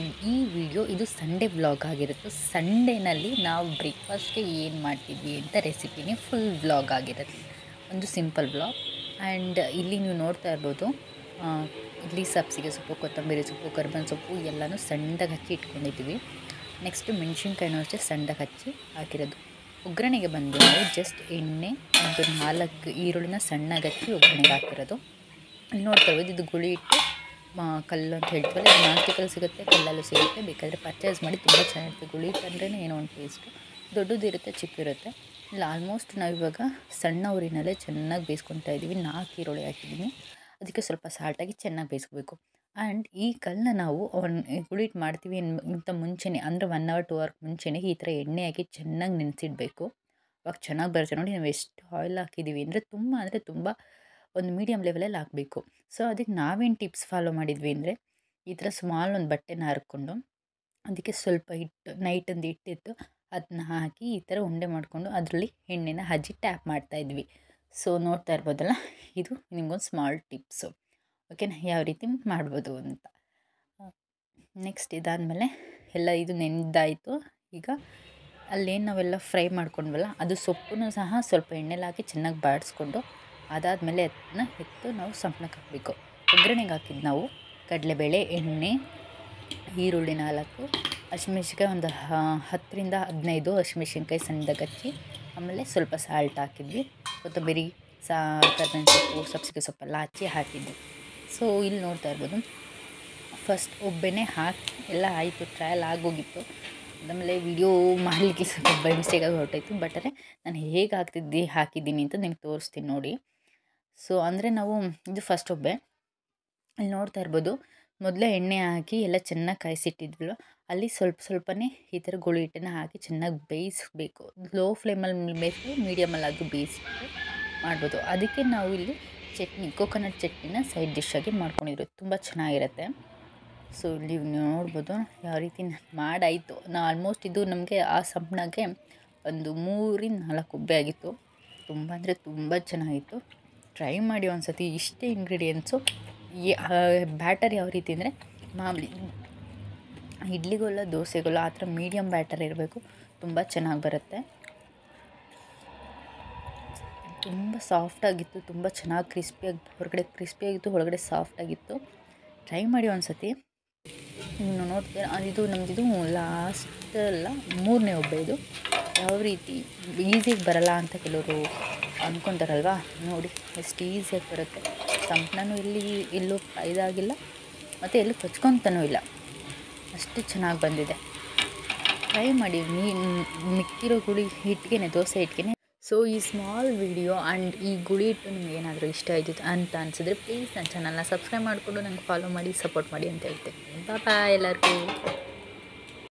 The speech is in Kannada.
ಈ ವಿಡಿಯೋ ಇದು ಸಂಡೇ ವ್ಲಾಗ್ ಆಗಿರುತ್ತೆ ಸಂಡೇನಲ್ಲಿ ನಾವು ಬ್ರೇಕ್ಫಾಸ್ಟ್ಗೆ ಏನು ಮಾಡ್ತಿದ್ವಿ ಅಂತ ರೆಸಿಪಿನೇ ಫುಲ್ ವ್ಲಾಗ್ ಆಗಿರುತ್ತೆ ಒಂದು ಸಿಂಪಲ್ ವ್ಲಾಗ್ ಆ್ಯಂಡ್ ಇಲ್ಲಿ ನೀವು ನೋಡ್ತಾ ಇರ್ಬೋದು ಆ, ಇಲ್ಲಿ ಸಬ್ಸಿಗೆ ಸೊಪ್ಪು ಕೊತ್ತಂಬರಿ ಸೊಪ್ಪು ಕರ್ಬೇವಿನ ಸೊಪ್ಪು ಎಲ್ಲನೂ ಸಣ್ಣದಾಗಿ ಹಚ್ಚಿ ಇಟ್ಕೊಂಡಿದ್ದೀವಿ ನೆಕ್ಸ್ಟು ಮೆಣಸಿನ್ಕಾಯಿನೂ ಅಷ್ಟೇ ಸಣ್ಣದಾಗಿ ಹಚ್ಚಿ ಹಾಕಿರೋದು ಒಗ್ಗರಣೆಗೆ ಬಂದು ನಾವು ಜಸ್ಟ್ ಎಣ್ಣೆ ಒಂದು ನಾಲ್ಕು ಈರುಳ್ಳಿನ ಸಣ್ಣಗೆ ಹಚ್ಚಿ ಒಗ್ಗರಣೆಗೆ ಹಾಕಿರೋದು ಇಲ್ಲಿ ನೋಡ್ತಾ ಇರ್ಬೋದು ಇದು ಗುಳಿ ಇಟ್ಟು ಮಾ ಕಲ್ಲು ಅಂತ ಹೇಳ್ತೀವಲ್ಲ ಇದು ನಾಸ್ಟಿಕಲ್ಲಿ ಸಿಗುತ್ತೆ ಕಲ್ಲಲ್ಲೂ ಸಿಗುತ್ತೆ ಬೇಕಾದರೆ ಪರ್ಚೇಸ್ ಮಾಡಿ ತುಂಬ ಚೆನ್ನಾಗಿರುತ್ತೆ ಗುಳಿ ಹಿಟ್ಟು ಅಂದ್ರೇ ಏನೋ ಒಂದು ಟೇಸ್ಟು ದೊಡ್ಡದಿರುತ್ತೆ ಚಿಕ್ಕಿರುತ್ತೆ ಇಲ್ಲ ಆಲ್ಮೋಸ್ಟ್ ನಾವಿವಾಗ ಸಣ್ಣ ಊರಿನಲ್ಲೇ ಚೆನ್ನಾಗಿ ಬೇಯಿಸ್ಕೊತಾ ಇದ್ದೀವಿ ನಾಲ್ಕು ಈರುಳ್ಳಿ ಹಾಕಿದ್ದೀನಿ ಅದಕ್ಕೆ ಸ್ವಲ್ಪ ಸಾಲ್ಟಾಗಿ ಚೆನ್ನಾಗಿ ಬೇಯಿಸ್ಕೋಬೇಕು ಆ್ಯಂಡ್ ಈ ಕಲ್ಲನ್ನ ನಾವು ಒನ್ ಗುಳಿ ಹಿಟ್ಟು ಮಾಡ್ತೀವಿ ಅನ್- ಇಂತ ಮುಂಚೆನೇ ಅಂದರೆ ಒನ್ ಅವರ್ ಟು ಅವರ್ ಮುಂಚೆನೇ ಈ ಥರ ಎಣ್ಣೆ ಹಾಕಿ ಚೆನ್ನಾಗಿ ನೆನೆಸಿಡಬೇಕು ಅವಾಗ ಚೆನ್ನಾಗಿ ಬರುತ್ತೆ ನೋಡಿ ನಾವು ಎಷ್ಟು ಆಯಿಲ್ ಹಾಕಿದ್ದೀವಿ ಅಂದರೆ ತುಂಬ ಅಂದರೆ ತುಂಬ ಒಂದು ಮೀಡಿಯಮ್ ಲೆವೆಲಲ್ಲಿ ಹಾಕಬೇಕು ಸೊ ಅದಕ್ಕೆ ನಾವೇನು ಟಿಪ್ಸ್ ಫಾಲೋ ಮಾಡಿದ್ವಿ ಅಂದರೆ ಈ ಥರ ಸ್ಮಾಲ್ ಒಂದು ಬಟ್ಟೆನ ಹರ್ಕೊಂಡು ಅದಕ್ಕೆ ಸ್ವಲ್ಪ ಹಿಟ್ಟು ನೈಟೊಂದು ಹಿಟ್ಟಿತ್ತು ಅದನ್ನ ಹಾಕಿ ಈ ಥರ ಉಂಡೆ ಮಾಡಿಕೊಂಡು ಅದರಲ್ಲಿ ಎಣ್ಣೆನ ಹಜ್ಜಿ ಟ್ಯಾಪ್ ಮಾಡ್ತಾಯಿದ್ವಿ ಸೊ ನೋಡ್ತಾ ಇರ್ಬೋದಲ್ಲ ಇದು ನಿಮ್ಗೊಂದು ಸ್ಮಾಲ್ ಟಿಪ್ಸು ಓಕೆನಾ ಯಾವ ರೀತಿ ಮಾಡ್ಬೋದು ಅಂತ ನೆಕ್ಸ್ಟ್ ಇದಾದಮೇಲೆ ಎಲ್ಲ ಇದು ನೆನೆದಾಯಿತು ಈಗ ಅಲ್ಲೇನು ನಾವೆಲ್ಲ ಫ್ರೈ ಮಾಡ್ಕೊಂಡ್ವಲ್ಲ ಅದು ಸೊಪ್ಪನ್ನು ಸಹ ಸ್ವಲ್ಪ ಎಣ್ಣೆಲಿ ಹಾಕಿ ಚೆನ್ನಾಗಿ ಬಾಡಿಸ್ಕೊಂಡು ಅದಾದಮೇಲೆ ಅದನ್ನ ಎತ್ತು ನಾವು ಸಂಪಣಕ್ಕೆ ಹಾಕಬೇಕು ಒಗ್ಗರಣೆಗೆ ಹಾಕಿದ್ದು ನಾವು ಕಡಲೆಬೇಳೆ ಎಣ್ಣೆ ಈರುಳ್ಳಿ ನಾಲ್ಕು ಹಸಿಮೆಣ್ಸಿನ್ಕಾಯಿ ಒಂದು ಹ- ಹತ್ತರಿಂದ ಹದಿನೈದು ಹಸಿಮೆಣ್ಸಿನ್ಕಾಯಿ ಸಣ್ಣದಾಗಿ ಹಚ್ಚಿ ಆಮೇಲೆ ಸ್ವಲ್ಪ ಸಾಲ್ಟ್ ಹಾಕಿದ್ವಿ ಕೊತ್ತಂಬರಿ ಸಾ ಕರ್ಬೇವಿನ ಸೊಪ್ಪು ಸಬ್ಸಿಗೆ ಸೊಪ್ಪೆಲ್ಲ ಹಚ್ಚಿ ಹಾಕಿದ್ವಿ ಸೊ ಇಲ್ಲಿ ನೋಡ್ತಾ ಇರ್ಬೋದು ಫಸ್ಟ್ ಒಬ್ಬನೇ ಹಾಕಿ ಎಲ್ಲ ಆಯಿತು ಟ್ರಯಲ್ ಆಗೋಗಿತ್ತು ಆಮೇಲೆ ವಿಡಿಯೋ ಮಾಡಲಿಕ್ಕೆ ಸ್ವಲ್ಪ ಬೈ ಮಿಸ್ಟೇಕಾಗಿ ಹೊರಟಾಯ್ತು ಬಟ್ ಆದರೆ ನಾನು ಹೇಗೆ ಹಾಕ್ತಿದ್ದೆ ಹಾಕಿದ್ದೀನಿ ಅಂತ ನಿಮ್ಗೆ ತೋರಿಸ್ತೀನಿ ನೋಡಿ ಸೊ ಅಂದರೆ ನಾವು ಇದು ಫಸ್ಟ್ ಒಬ್ಬೆ ಅಲ್ಲಿ ನೋಡ್ತಾ ಇರ್ಬೋದು ಮೊದಲೇ ಎಣ್ಣೆ ಹಾಕಿ ಎಲ್ಲ ಚೆನ್ನಾಗಿ ಕಾಯಿಸಿಟ್ಟಿದ್ವಲ್ಲ ಅಲ್ಲಿ ಸ್ವಲ್ಪ ಸ್ವಲ್ಪನೇ ಈ ಥರ ಗುಳಿ ಹಿಟ್ಟನ್ನ ಹಾಕಿ ಚೆನ್ನಾಗಿ ಬೇಯಿಸ್ಬೇಕು ಲೋ ಫ್ಲೇಮಲ್ಲಿ ಬೇಯಿಸಿ ಮೀಡಿಯಮಲ್ಲಿ ಆದರೂ ಬೇಯಿಸ್ಬಿಟ್ಟು ಮಾಡ್ಬೋದು ಅದಕ್ಕೆ ನಾವು ಇಲ್ಲಿ ಚಟ್ನಿ ಕೋಕೋನಟ್ ಚಟ್ನಿನ ಸೈಡ್ ಡಿಶ್ಶಾಗಿ ಮಾಡ್ಕೊಂಡಿರೋದು ತುಂಬ ಚೆನ್ನಾಗಿರುತ್ತೆ ಸೊ ಇಲ್ಲಿ ನೀವು ನೋಡ್ಬೋದು ಯಾವ ರೀತಿ ಮಾಡಾಯಿತು ನಾ ಆಲ್ಮೋಸ್ಟ್ ಇದು ನಮಗೆ ಆ ಸಂಪಣಗೆ ಒಂದು ಮೂರಿಂದ ನಾಲ್ಕು ಉಬ್ಬೆ ಆಗಿತ್ತು ತುಂಬ ಅಂದರೆ ತುಂಬ ಚೆನ್ನಾಗಿತ್ತು ಟ್ರೈ ಮಾಡಿ ಒಂದು ಸತಿ ಇಷ್ಟೇ ಇಂಗ್ರೀಡಿಯೆಂಟ್ಸು ಬ್ಯಾಟರ್ ಯಾವ ರೀತಿ ಅಂದರೆ ಮಾಮೂಲಿ ಇಡ್ಲಿಗೆಲ್ಲ ದೋಸೆಗೆಲ್ಲ ಆ ಥರ ಮೀಡಿಯಮ್ ಬ್ಯಾಟರ್ ಇರಬೇಕು ತುಂಬ ಚೆನ್ನಾಗಿ ಬರುತ್ತೆ ತುಂಬ ಸಾಫ್ಟಾಗಿತ್ತು ತುಂಬ ಚೆನ್ನಾಗಿ ಕ್ರಿಸ್ಪಿಯಾಗಿ ಹೊರಗಡೆ ಕ್ರಿಸ್ಪಿಯಾಗಿತ್ತು ಒಳಗಡೆ ಸಾಫ್ಟಾಗಿತ್ತು ಟ್ರೈ ಮಾಡಿ ಒಂದು ಸತಿ ಇನ್ನು ನೋಡ್ತೀರ ಇದು ನಮ್ಮದಿದು ಲಾಸ್ಟ್ ಅಲ್ಲ ಮೂರನೇ ಒಬ್ಬ ಇದು ಯಾವ ರೀತಿ ಈಸಿಯಾಗಿ ಬರಲ್ಲ ಅಂತ ಕೆಲವರು ಅಂದ್ಕೊತಾರಲ್ವಾ ನೋಡಿ ಎಷ್ಟು ಈಸಿಯಾಗಿ ಬರುತ್ತೆ ಸಂಪಣನೂ ಇಲ್ಲಿ ಎಲ್ಲೂ ಇದಾಗಿಲ್ಲ ಮತ್ತು ಎಲ್ಲೂ ಕೊಚ್ಕೊತಾನೂ ಇಲ್ಲ ಅಷ್ಟು ಚೆನ್ನಾಗಿ ಬಂದಿದೆ ಟ್ರೈ ಮಾಡಿ ನೀ ಮಿಕ್ಕಿರೋ ಗುಳಿ ಹಿಟ್ಟಿಗೆ ದೋಸೆ ಹಿಟ್ಟಿಗೆ ಸೊ ಈ ಸ್ಮಾಲ್ ವಿಡಿಯೋ ಆ್ಯಂಡ್ ಈ ಗುಳಿ ಹಿಟ್ಟು ನಿಮ್ಗೆ ಏನಾದರೂ ಇಷ್ಟ ಆಯಿತು ಅಂತ ಅನಿಸಿದ್ರೆ ಪ್ಲೀಸ್ ನನ್ನ ಚಾನಲ್ನ ಸಬ್ಸ್ಕ್ರೈಬ್ ಮಾಡಿಕೊಂಡು ನಂಗೆ ಫಾಲೋ ಮಾಡಿ ಸಪೋರ್ಟ್ ಮಾಡಿ ಅಂತ ಹೇಳ್ತೇನೆ ಬಾಯ್ ಎಲ್ಲರಿಗೂ